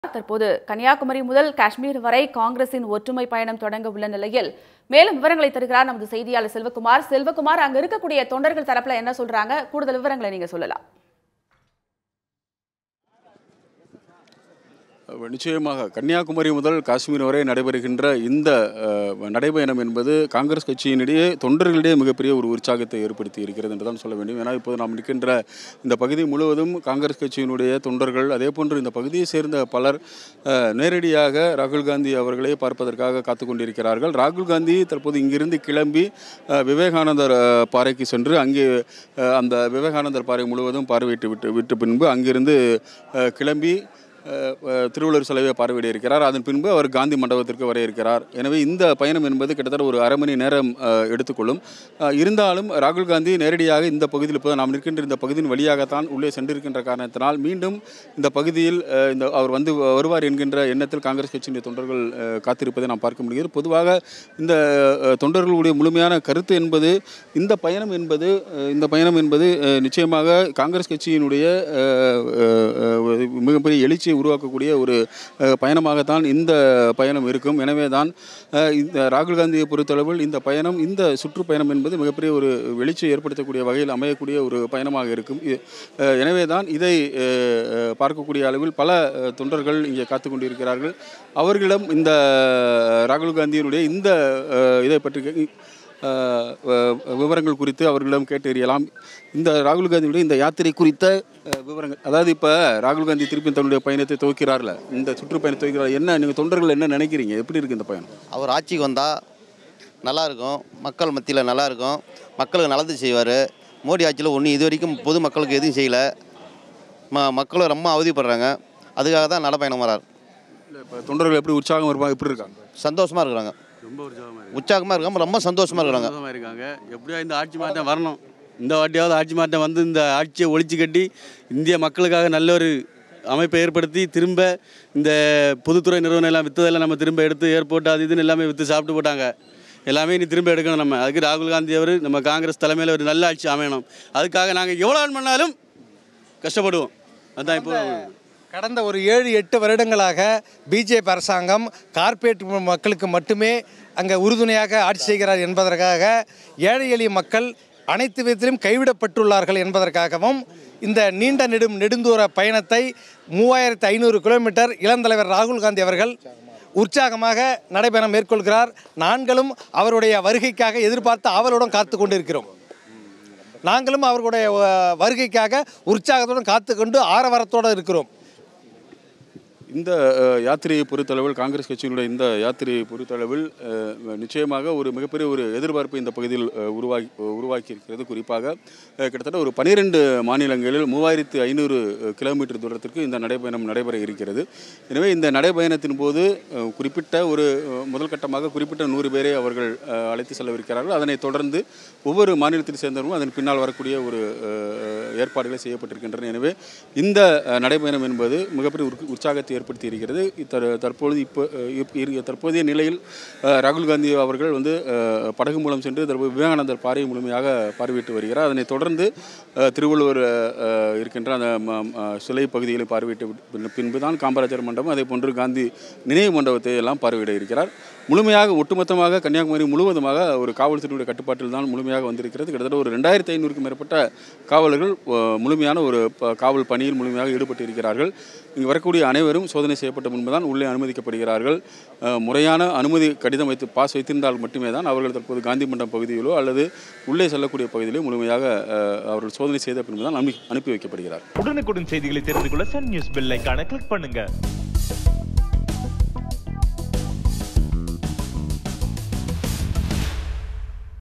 தற்போது கன்னியாகுமரி முதல் காஷ்மீர் வரை காங்கிரசின் ஒற்றுமை பயணம் தொடங்க உள்ள நிலையில் மேலும் விவரங்களை தருகிறார் நமது செய்தியாளர் செல்வகுமார் செல்வகுமார் அங்க இருக்கக்கூடிய தொண்டர்கள் தரப்புல என்ன சொல்றாங்க கூடுதல் விவரங்களை நீங்க சொல்லலாம் நிச்சயமாக கன்னியாகுமரி முதல் காஷ்மீர் வரை நடைபெறுகின்ற இந்த அஹ், நடைபயணம் என்பது காங்கிரஸ் கட்சியினிடையே தொண்டர்களிடையே மிகப்பெரிய ஒரு உற்சாகத்தை ஏற்படுத்தி இருக்கிறது என்று தான் சொல்ல வேண்டும் ஏன்னா இப்போது நாம் நிற்கின்ற இந்த பகுதி முழுவதும் காங்கிரஸ் கட்சியினுடைய தொண்டர்கள் அதே போன்று இந்த பகுதியை சேர்ந்த பலர் அஹ், நேரடியாக ராகுல் காந்தி அவர்களை பார்ப்பதற்காக காத்து கொண்டிருக்கிறார்கள் ராகுல் காந்தி தற்போது இங்கிருந்து கிளம்பி அஹ், விவேகானந்தர் அஹ், பாறைக்கு சென்று அங்கே அஹ், அந்த விவேகானந்தர் பாறை முழுவதும் பார்வையிட்டு விட்டு விட்டு பின்பு அங்கிருந்து அஹ், கிளம்பி அஹ், அஹ், திருவள்ளுவர் சிலையை பார்வையிட இருக்கிறார் அதன் பின்பு அவர் காந்தி மண்டபத்திற்கு வர இருக்கிறார் எனவே இந்த பயணம் என்பது கிட்டத்தட்ட ஒரு அரை மணி நேரம் அஹ், எடுத்துக்கொள்ளும் அஹ், இருந்தாலும் ராகுல் காந்தி நேரடியாக இந்த பகுதியில் இப்போ நாம் நிற்கின்ற இந்த பகுதியின் வழியாகத்தான் உள்ளே சென்றிருக்கின்ற காரணத்தினால் மீண்டும் இந்த பகுதியில் அஹ், இந்த அவர் வந்து வருவார் என்கின்ற எண்ணத்தில் காங்கிரஸ் கட்சியினுடைய தொண்டர்கள் அஹ், காத்திருப்பதை நாம் பார்க்க முடிகிறது பொதுவாக இந்த அஹ், தொண்டர்களுடைய முழுமையான கருத்து என்பது இந்த பயணம் என்பது அஹ், இந்த பயணம் என்பது அஹ், நிச்சயமாக காங்கிரஸ் கட்சியினுடைய அஹ், அஹ், அஹ், மிகப்பெரிய எழுச்சியை உருவாக்கக்கூடிய ஒரு அஹ், பயணமாகத்தான் இந்த பயணம் இருக்கும் எனவே தான் அஹ், இந்த ராகுல் காந்தியை பொறுத்தளவில் இந்த பயணம் இந்த சுற்றுப்பயணம் என்பது மிகப்பெரிய ஒரு எழுச்சியை ஏற்படுத்தக்கூடிய வகையில் அமையக்கூடிய ஒரு பயணமாக இருக்கும் இ- அஹ், எனவே தான் இதை அஹ், அஹ், பார்க்கக்கூடிய அளவில் பல அஹ், தொண்டர்கள் இங்கே காத்து கொண்டிருக்கிறார்கள் அவர்களிடம் இந்த ராகுல் காந்தியினுடைய இந்த அஹ், இதை பற்றி கே- அஹ், அஹ், விவரங்கள் குறித்து அவர்களிடம் கேட்டு அறியலாம் இந்த ராகுல் காந்தியுடைய இந்த யாத்திரை குறித்த அஹ், விவரங்கள் அதாவது இப்போ ராகுல் காந்தி திருப்பி தன்னுடைய பயணத்தை துவக்கிறார்ல இந்த சுற்றுப்பயணத்தை துவக்கிறார் என்ன நீங்கள் தொண்டர்கள் என்ன நினைக்கிறீங்க எப்படி இருக்கு இந்த பயணம் அவர் ஆட்சிக்கு வந்தால் நல்லா இருக்கும் மக்கள் மத்தியில் நல்லா இருக்கும் மக்களுக்கு நல்லது செய்வார் மோடி ஆட்சியில் ஒன்றும் இது வரைக்கும் பொது மக்களுக்கு எதுவும் செய்யலை ம மக்களும் ரொம்ப அவதிப்படுறாங்க அதுக்காக தான் நடைப்பயணம் வரார் இல்லை இப்போ தொண்டர்கள் எப்படி உற்சாகம் வருவாங்க எப்படி இருக்காங்க சந்தோஷமாக இருக்கிறாங்க ரொம்ப உற்சாகமாக உற்சாகமாக இருக்காங்க ரொம்ப சந்தோஷமாக இருக்கிறாங்க சந்தோஷமாக இருக்காங்க எப்படியோ இந்த ஆட்சி மாற்றம் வரணும் இந்த வாட்டியாவது ஆட்சி மாற்றம் வந்து இந்த ஆட்சியை ஒழிச்சு கட்டி இந்திய மக்களுக்காக நல்ல ஒரு அமைப்பை ஏற்படுத்தி திரும்ப இந்த பொதுத்துறை நிறுவனம் எல்லாம் விற்றதெல்லாம் நம்ம திரும்ப எடுத்து ஏர்போர்ட் அது இதுன்னு எல்லாமே விற்று சாப்பிட்டு போட்டாங்க எல்லாமே இனி திரும்ப எடுக்கணும் நம்ம அதுக்கு ராகுல் காந்தி அவர் நம்ம காங்கிரஸ் தலைமையில் ஒரு நல்ல ஆட்சி அமையணும் அதுக்காக நாங்கள் எவ்வளோ நாள் பண்ணாலும் கஷ்டப்படுவோம் அதுதான் இப்போ கடந்த ஒரு ஏழு எட்டு வருடங்களாக பிஜேபி அரசாங்கம் கார்ப்பரேட் மக்களுக்கு மட்டுமே அங்கே உறுதுணையாக ஆட்சி செய்கிறார் என்பதற்காக ஏழை எளிய மக்கள் அனைத்து விதத்திலும் கைவிடப்பட்டுள்ளார்கள் என்பதற்காகவும் இந்த நீண்ட நெடும் நெடுந்தூர பயணத்தை மூவாயிரத்து ஐநூறு கிலோமீட்டர் இளந்தலைவர் ராகுல் காந்தி அவர்கள் உற்சாகமாக நடைபயணம் மேற்கொள்கிறார் நாங்களும் அவருடைய வருகைக்காக எதிர்பார்த்து ஆவலுடன் காத்து கொண்டிருக்கிறோம் நாங்களும் அவர்களுடைய அஹ், வருகைக்காக உற்சாகத்துடன் காத்துக்கொண்டு ஆரவாரத்தோடு இருக்கிறோம் இந்த அஹ், யாத்திரையை பொறுத்தளவில் காங்கிரஸ் கட்சியினுடைய இந்த யாத்திரையை பொறுத்தளவில் அஹ், நிச்சயமாக ஒரு மிகப்பெரிய ஒரு எதிர்பார்ப்பு இந்த பகுதியில் அஹ், உருவாகி உருவாக்கி இருக்கிறது குறிப்பாக அஹ், கிட்டத்தட்ட ஒரு பனிரெண்டு மாநிலங்களில் மூவாயிரத்து ஐநூறு கிலோமீட்டர் தூரத்திற்கு இந்த நடைபயணம் நடைபெற இருக்கிறது எனவே இந்த நடைபயணத்தின் போது அஹ், குறிப்பிட்ட ஒரு அஹ், முதல் கட்டமாக குறிப்பிட்ட நூறு பேரை அவர்கள் அஹ், அழைத்து செல்லவிருக்கிறார்கள் அதனைத் தொடர்ந்து ஒவ்வொரு மாநிலத்தை சேர்ந்தவரும் அதன் பின்னால் வரக்கூடிய ஒரு அஹ், ஏற்பாடுகள் செய்யப்பட்டிருக்கின்றன எனவே இந்த அஹ், நடைபயணம் என்பது மிகப்பெரிய உற்க- உற்சாகத்தை ஏற்படுத்தி இருக்கிறது இத்தர- தற்பொழுது இப்போ அஹ், இப்- இரு- தற்போதைய நிலையில் அஹ், ராகுல் காந்தி அவர்கள் வந்து அஹ், படகு மூலம் சென்று தற்போது விவேகானந்தர் பாறையை முழுமையாக பார்வையிட்டு வருகிறார் அதனைத் தொடர்ந்து அஹ், திருவள்ளுவர் அஹ், இருக்கின்ற அந்த ம- ம- சிலை பகுதிகளை பார்வையிட்டு விட்டு- பின்பு தான் காமராஜர் மண்டபம் அதே போன்று காந்தி நினைவு மண்டபத்தை எல்லாம் பார்வையிட இருக்கிறார் முழுமையாக ஒட்டுமொத்தமாக கன்னியாகுமரி முழுவதுமாக ஒரு காவல்துறையுடைய கட்டுப்பாட்டில் தான் முழுமையாக வந்திருக்கிறது கிட்டத்தட்ட ஒரு ரெண்டாயிரத்தி ஐநூறுக்கும் மேற்பட்ட காவலர்கள் அஹ், முழுமையான ஒரு ப- காவல் பணியில் முழுமையாக ஈடுபட்டு இருக்கிறார்கள் இங்கு வரக்கூடிய அனைவரும் சோதனை செய்யப்பட்ட முன்பு தான் உள்ளே அனுமதிக்கப்படுகிறார்கள் அஹ், முறையான அனுமதி கடிதம் வைத்து பாஸ் வைத்திருந்தால் மட்டுமே தான் அவர்கள் தற்போது காந்தி மண்டபம் பகுதியிலோ அல்லது உள்ளே செல்லக்கூடிய பகுதியிலோ முழுமையாக அஹ், அவர்கள் சோதனை செய்த பின்பு தான் அனுப்பி அனுப்பி வைக்கப்படுகிறார் உடனுக்குடன் செய்திகளை தெரிந்து கொள்ள சன் நியூஸ் பெல் ஐகானை கிளிக் பண்ணுங்க